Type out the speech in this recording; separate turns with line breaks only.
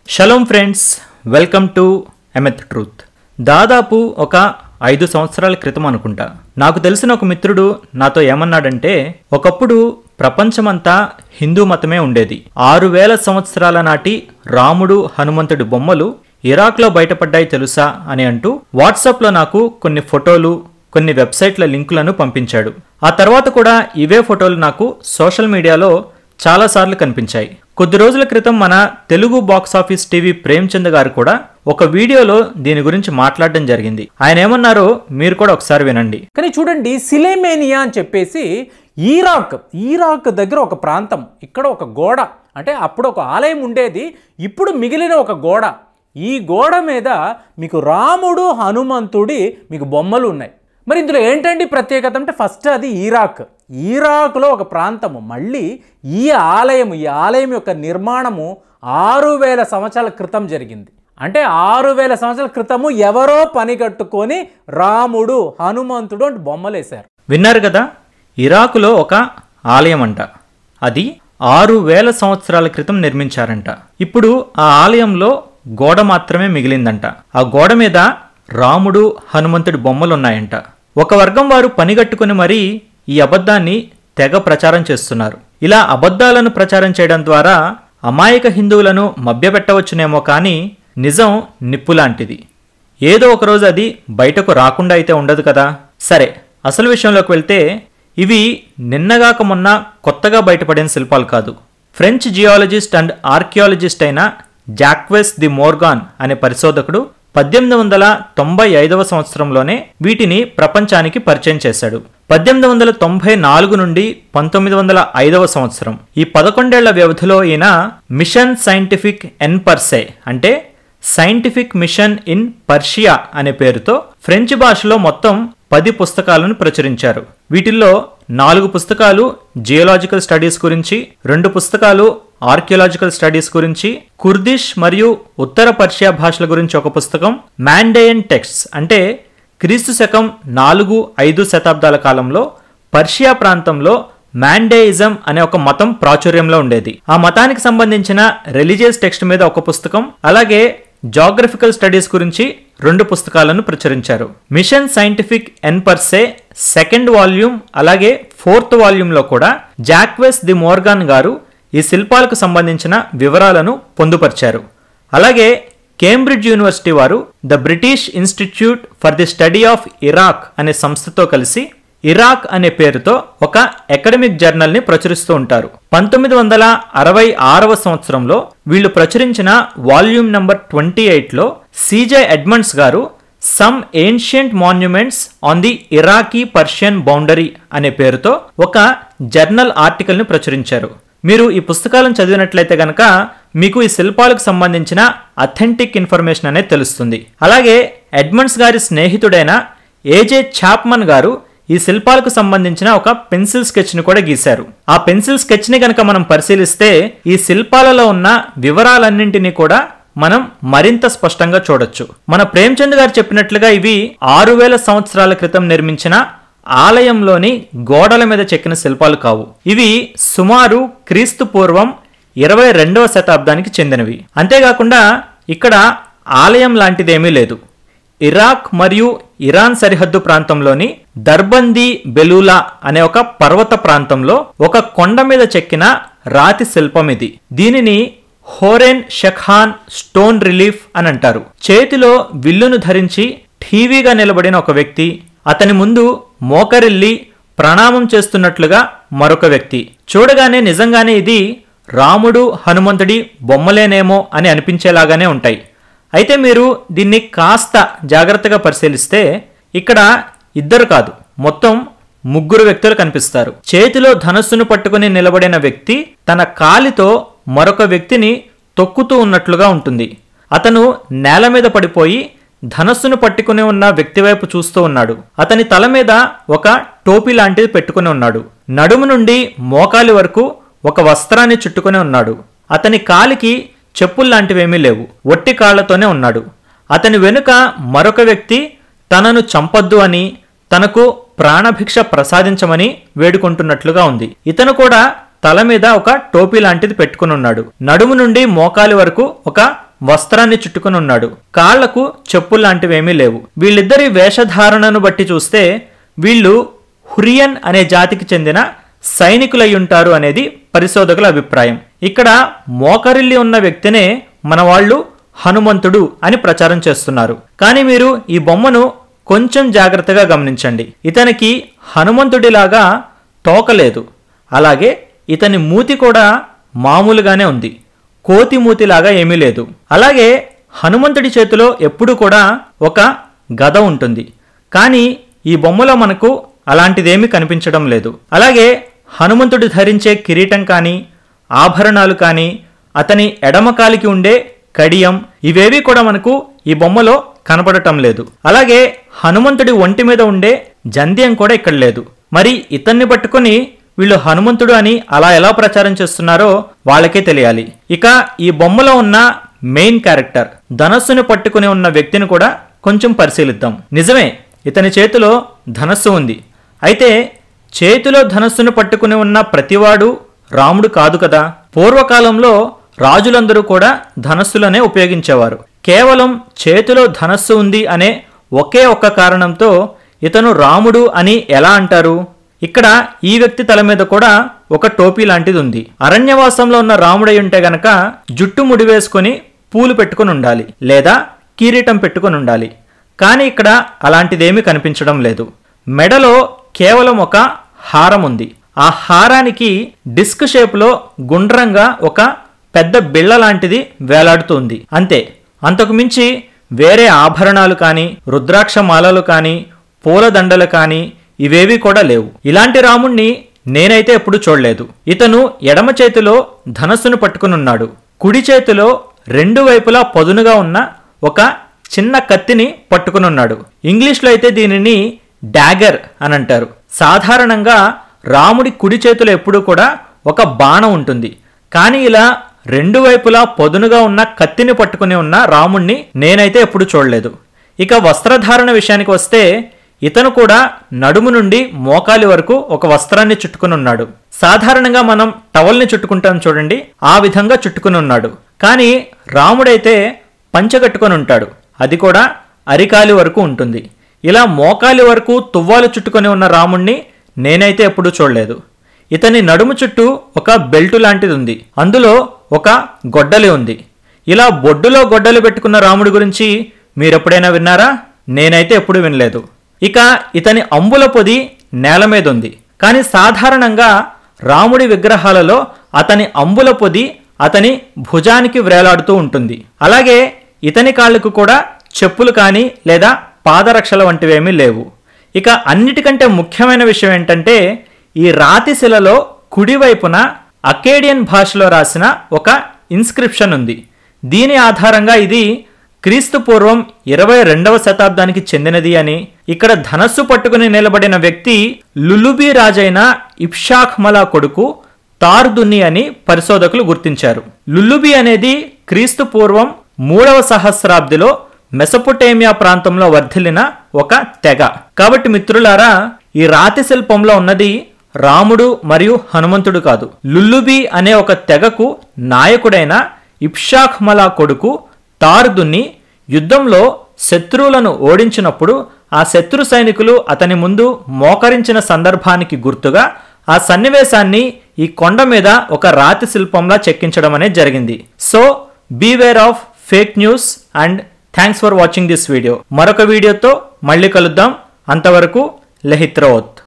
shalom friends welcome to Emeth truth దాదాపు ఒక ఐదు సంవత్సరాల క్రితం అనుకుంటా నాకు తెలిసిన ఒక మిత్రుడు నాతో ఏమన్నాడంటే ఒకప్పుడు ప్రపంచమంతా హిందూ మతమే ఉండేది ఆరు వేల సంవత్సరాల నాటి రాముడు హనుమంతుడి బొమ్మలు ఇరాక్లో బయటపడ్డాయి తెలుసా అని అంటూ వాట్సాప్లో నాకు కొన్ని ఫోటోలు కొన్ని వెబ్సైట్ల లింకులను పంపించాడు ఆ తర్వాత కూడా ఇవే ఫోటోలు నాకు సోషల్ మీడియాలో చాలాసార్లు కనిపించాయి కొద్ది రోజుల క్రితం మన Telugu box office TV Premchand garu కూడా ఒక వీడియోలో దీని గురించి మాట్లాడడం జరిగింది ఆయన ఏమన్నారో మీరు కూడా ఒకసారి వినండి
కానీ చూడండి సిలేమేనియా అని చెప్పేసి ఈరాక్ ఈరాక్ దగ్గర ఒక ప్రాంతం ఇక్కడ ఒక గోడ అంటే అప్పుడు ఒక ఆలయం ఉండేది ఇప్పుడు మిగిలిన ఒక గోడ ఈ గోడ మీద మీకు రాముడు హనుమంతుడి మీకు బొమ్మలు ఉన్నాయి మరి ఇందులో ఏంటండి ప్రత్యేకత అంటే ఫస్ట్ అది ఈరాక్ ఈరాక్లో ఒక ప్రాంతము మళ్ళీ ఈ ఆలయం ఈ ఆలయం యొక్క నిర్మాణము ఆరు వేల సంవత్సరాల క్రితం జరిగింది అంటే ఆరు వేల సంవత్సరాల క్రితము ఎవరో పని కట్టుకొని రాముడు హనుమంతుడు అంటే బొమ్మలేశారు
విన్నారు కదా ఇరాకులో ఒక ఆలయం అంట అది ఆరు వేల సంవత్సరాల క్రితం నిర్మించారంట ఇప్పుడు ఆ ఆలయంలో గోడ మాత్రమే మిగిలిందంట ఆ గోడ మీద రాముడు హనుమంతుడి బొమ్మలున్నాయంట ఒక వర్గం వారు పనిగట్టుకుని మరీ ఈ అబద్ధాన్ని తెగ ప్రచారం చేస్తున్నారు ఇలా అబద్ధాలను ప్రచారం చేయడం ద్వారా అమాయక హిందువులను మభ్యపెట్టవచ్చునేమో కానీ నిజం నిప్పు లాంటిది ఏదో ఒకరోజు అది బయటకు రాకుండా అయితే ఉండదు కదా సరే అసలు విషయంలోకి వెళ్తే ఇవి నిన్నగాక మొన్న కొత్తగా బయటపడిన శిల్పాలు కాదు ఫ్రెంచ్ జియాలజిస్ట్ అండ్ ఆర్కియాలజిస్ట్ అయిన జాక్వెస్ ది మోర్గాన్ అనే పరిశోధకుడు పద్దెనిమిది వందల తొంభై ఐదవ సంవత్సరంలోనే వీటిని ప్రపంచానికి పరిచయం చేశాడు పద్దెనిమిది వందల తొంభై నాలుగు నుండి పంతొమ్మిది వందల ఐదవ సంవత్సరం ఈ పదకొండేళ్ల వ్యవధిలో ఈయన మిషన్ సైంటిఫిక్ ఎన్ పర్సే అంటే సైంటిఫిక్ మిషన్ ఇన్ పర్షియా అనే పేరుతో ఫ్రెంచ్ భాషలో మొత్తం పది పుస్తకాలను ప్రచురించారు వీటిల్లో నాలుగు పుస్తకాలు జియోలాజికల్ స్టడీస్ గురించి రెండు పుస్తకాలు ఆర్కియలాజికల్ స్టడీస్ గురించి కుర్దిష్ మరియు ఉత్తర పర్షియా భాషల గురించి ఒక పుస్తకం మ్యాండేయన్ టెక్స్ట్స్ అంటే క్రీస్తు శకం నాలుగు ఐదు శతాబ్దాల కాలంలో పర్షియా ప్రాంతంలో మ్యాండేయిజం అనే ఒక మతం ప్రాచుర్యంలో ఉండేది ఆ మతానికి సంబంధించిన రిలీజియస్ టెక్స్ట్ మీద ఒక పుస్తకం అలాగే జాగ్రఫికల్ స్టడీస్ గురించి రెండు పుస్తకాలను ప్రచురించారు Mission Scientifique en Perse second volume అలాగే ఫోర్త్ వాల్యూమ్లో కూడా జాక్వెస్ ది మోర్గాన్ గారు ఈ శిల్పాలకు సంబంధించిన వివరాలను పొందుపరిచారు అలాగే కేంబ్రిడ్జ్ యూనివర్సిటీ వారు the British Institute for the Study of Iraq అనే సంస్థతో కలిసి ఇరాక్ అనే పేరుతో ఒక అకాడమిక్ జర్నల్ ని ప్రచురిస్తూ ఉంటారు పంతొమ్మిది వందల అరవై ఆరవ సంవత్సరంలో వీళ్ళు ప్రచురించిన వాల్యూమ్ నంబర్ ట్వంటీ ఎయిట్లో C J Edmonds garu some ancient monuments on the Iraqi Persian boundary అనే పేరుతో ఒక జర్నల్ ఆర్టికల్ని ప్రచురించారు మీరు ఈ పుస్తకాలను చదివినట్లయితే గనక మీకు ఈ శిల్పాలకు సంబంధించిన అథెంటిక్ ఇన్ఫర్మేషన్ అనేది తెలుస్తుంది అలాగే ఎడ్మండ్స్ గారి స్నేహితుడైన ఏజే చాప్మన్ గారు ఈ శిల్పాలకు సంబంధించిన ఒక పెన్సిల్ స్కెచ్ ని కూడా గీశారు ఆ పెన్సిల్ స్కెచ్ ని కనుక మనం పరిశీలిస్తే ఈ శిల్పాలలో ఉన్న వివరాలన్నింటినీ కూడా మనం మరింత స్పష్టంగా చూడొచ్చు మన ప్రేమ్చంద్ గారు చెప్పినట్లుగా ఇవి ఆరు వేల సంవత్సరాల క్రితం నిర్మించిన ఆలయంలోని గోడల మీద చెక్కిన శిల్పాలు కావు ఇవి సుమారు క్రీస్తు పూర్వం ఇరవై రెండవ శతాబ్దానికి చెందినవి అంతేకాకుండా ఇక్కడ ఆలయం లాంటిదేమీ లేదు ఇరాక్ మరియు ఇరాన్ సరిహద్దు ప్రాంతంలోని దర్బందీ బెలూలా అనే ఒక పర్వత ప్రాంతంలో ఒక కొండ మీద చెక్కిన రాతి శిల్పం ఇది దీనిని హోరెన్ షఖాన్ స్టోన్ రిలీఫ్ అని అంటారు చేతిలో విల్లును ధరించి ఠీవీగా నిలబడిన ఒక వ్యక్తి అతని ముందు మోకరిల్లి ప్రణామం చేస్తున్నట్లుగా మరొక వ్యక్తి చూడగానే నిజంగానే ఇది రాముడు హనుమంతుడి బొమ్మలేనేమో అని అనిపించేలాగానే ఉంటాయి అయితే మీరు దీన్ని కాస్త జాగ్రత్తగా పరిశీలిస్తే ఇక్కడ ఇద్దరు కాదు మొత్తం ముగ్గురు వ్యక్తులు కనిపిస్తారు చేతిలో ధనస్సును పట్టుకుని నిలబడిన వ్యక్తి తన కాలితో మరొక వ్యక్తిని తొక్కుతూ ఉన్నట్లుగా ఉంటుంది అతను నేల మీద పడిపోయి ధనస్సును పట్టుకుని ఉన్న వ్యక్తి వైపు చూస్తూ ఉన్నాడు అతని తల మీద ఒక టోపీ లాంటిది పెట్టుకుని ఉన్నాడు నడుము నుండి మోకాలి వరకు ఒక వస్త్రాన్ని చుట్టుకుని ఉన్నాడు అతని కాలికి చెప్పుల్లాంటివేమీ లేవు ఒట్టి కాళ్లతోనే ఉన్నాడు అతని వెనుక మరొక వ్యక్తి తనను చంపొద్దు అని తనకు ప్రాణభిక్ష ప్రసాదించమని వేడుకుంటున్నట్లుగా ఉంది ఇతను కూడా తల మీద ఒక టోపీ లాంటిది పెట్టుకుని ఉన్నాడు నడుము నుండి మోకాలి వరకు ఒక వస్త్రాన్ని చుట్టుకుని ఉన్నాడు కాళ్లకు చెప్పులు లాంటివేమీ లేవు వీళ్ళిద్దరి వేషధారణను బట్టి చూస్తే వీళ్ళు హురియన్ అనే జాతికి చెందిన సైనికులై ఉంటారు అనేది పరిశోధకుల అభిప్రాయం ఇక్కడ మోకరిల్లి ఉన్న వ్యక్తినే మన వాళ్ళు హనుమంతుడు అని ప్రచారం చేస్తున్నారు కానీ మీరు ఈ బొమ్మను కొంచెం జాగ్రత్తగా గమనించండి ఇతనికి హనుమంతుడిలాగా తోకలేదు అలాగే ఇతని మూతి కూడా మామూలుగానే ఉంది కోతి మూతిలాగా ఏమీ లేదు అలాగే హనుమంతుడి చేతిలో ఎప్పుడు కూడా ఒక గద ఉంటుంది కానీ ఈ బొమ్మలో మనకు అలాంటిదేమీ కనిపించడం లేదు అలాగే హనుమంతుడు ధరించే కిరీటం కానీ ఆభరణాలు కానీ అతని ఎడమకాలికి ఉండే కడియం ఇవేవి కూడా మనకు ఈ బొమ్మలో కనపడటం లేదు అలాగే హనుమంతుడి ఒంటి మీద ఉండే జంధ్యం కూడా ఇక్కడ లేదు మరి ఇతన్ని పట్టుకొని వీళ్ళు హనుమంతుడు అని అలా ఎలా ప్రచారం చేస్తున్నారో వాళ్ళకే తెలియాలి ఇక ఈ బొమ్మలో ఉన్న మెయిన్ క్యారెక్టర్ ధనస్సును పట్టుకుని ఉన్న వ్యక్తిని కూడా కొంచెం పరిశీలిద్దాం నిజమే ఇతని చేతిలో ధనస్సు ఉంది అయితే చేతిలో ధనస్సును పట్టుకుని ఉన్న ప్రతివాడు రాముడు కాదు కదా పూర్వకాలంలో రాజులందరూ కూడా ధనస్సులనే ఉపయోగించేవారు కేవలం చేతిలో ధనస్సు ఉంది అనే ఒకే ఒక్క కారణంతో ఇతను రాముడు అని ఎలా అంటారు ఇక్కడ ఈ వ్యక్తి తల మీద కూడా ఒక టోపీ లాంటిది ఉంది అరణ్యవాసంలో ఉన్న రాముడై ఉంటే గనక జుట్టు ముడి వేసుకొని పూలు పెట్టుకుని ఉండాలి లేదా కిరీటం పెట్టుకుని ఉండాలి కానీ ఇక్కడ అలాంటిదేమీ కనిపించడం లేదు మెడలో కేవలం ఒక హారం ఉంది ఆ హారానికి డిస్క్ షేప్లో గుండ్రంగా ఒక పెద్ద బిళ్ళ లాంటిది వేలాడుతుంది అంతే అంతకు మించి వేరే ఆభరణాలు కానీ రుద్రాక్ష మాలలు కానీ పూలదండలు కానీ ఇవేవి కూడా లేవు ఇలాంటి రాముణ్ణి నేనైతే ఎప్పుడు చూడలేదు ఇతను ఎడమ చేతిలో ధనస్సును పట్టుకునున్నాడు కుడి చేతిలో రెండు వైపులా పదునుగా ఉన్న ఒక చిన్న కత్తిని పట్టుకునున్నాడు ఇంగ్లీష్లో అయితే దీనిని డాగర్ అని అంటారు సాధారణంగా రాముడి కుడి చేతిలో ఎప్పుడూ కూడా ఒక బాణం ఉంటుంది కానీ ఇలా రెండు వైపులా పొదునుగా ఉన్న కత్తిని పట్టుకుని ఉన్న రాముణ్ణి నేనైతే ఎప్పుడు చూడలేదు ఇక వస్త్రధారణ విషయానికి వస్తే ఇతను కూడా నడుము నుండి మోకాలి వరకు ఒక వస్త్రాన్ని చుట్టుకుని ఉన్నాడు సాధారణంగా మనం టవల్ని చుట్టుకుంటాం చూడండి ఆ విధంగా చుట్టుకుని ఉన్నాడు కానీ రాముడైతే పంచగట్టుకొని ఉంటాడు అది కూడా అరికాలి వరకు ఉంటుంది ఇలా మోకాలి వరకు తువ్వాలు చుట్టుకొని ఉన్న రాముణ్ణి నేనైతే ఎప్పుడూ చూడలేదు ఇతని నడుము చుట్టూ ఒక బెల్టు లాంటిది ఉంది అందులో ఒక గొడ్డలి ఉంది ఇలా బొడ్డులో గొడ్డలి పెట్టుకున్న రాముడి గురించి మీరెప్పుడైనా విన్నారా నేనైతే ఎప్పుడు వినలేదు ఇక ఇతని అంబుల పొది నేల మీద ఉంది కానీ సాధారణంగా రాముడి విగ్రహాలలో అతని అంబుల పొది అతని భుజానికి వ్రేలాడుతూ ఉంటుంది అలాగే ఇతని కాళ్ళకు కూడా చెప్పులు కానీ లేదా పాదరక్షల వంటివేమీ లేవు ఇక అన్నిటికంటే ముఖ్యమైన విషయం ఏంటంటే ఈ రాతి శిలలో కుడివైపున అకేడియన్ భాషలో రాసిన ఒక ఇన్స్క్రిప్షన్ ఉంది దీని ఆధారంగా ఇది క్రీస్తు పూర్వం ఇరవై రెండవ శతాబ్దానికి చెందినది అని ఇక్కడ ధనస్సు పట్టుకుని నిలబడిన వ్యక్తి లులుబీ రాజైన ఇప్షాక్ మలా కొడుకు తార్దుని అని పరిశోధకులు గుర్తించారు లుల్లుబి అనేది క్రీస్తు పూర్వం మూడవ సహస్రాబ్దిలో మెసపొటేమియా ప్రాంతంలో వర్ధిల్లిన ఒక తెగ కాబట్టి మిత్రులారా ఈ రాతి శిల్పంలో ఉన్నది రాముడు మరియు హనుమంతుడు కాదు లుల్లుబి అనే ఒక తెగకు నాయకుడైన ఇప్షాక్ మలా కొడుకు తార్దుని యుద్ధంలో శత్రువులను ఓడించినప్పుడు ఆ శత్రు సైనికులు అతని ముందు మోకరించిన సందర్భానికి గుర్తుగా ఆ సన్నివేశాన్ని ఈ కొండ మీద ఒక రాతి శిల్పంలా చెక్కించడం అనేది జరిగింది so beware of fake news and thanks for watching this video మరొక వీడియోతో మళ్ళీ కలుద్దాం అంతవరకు లెహిత్రవత్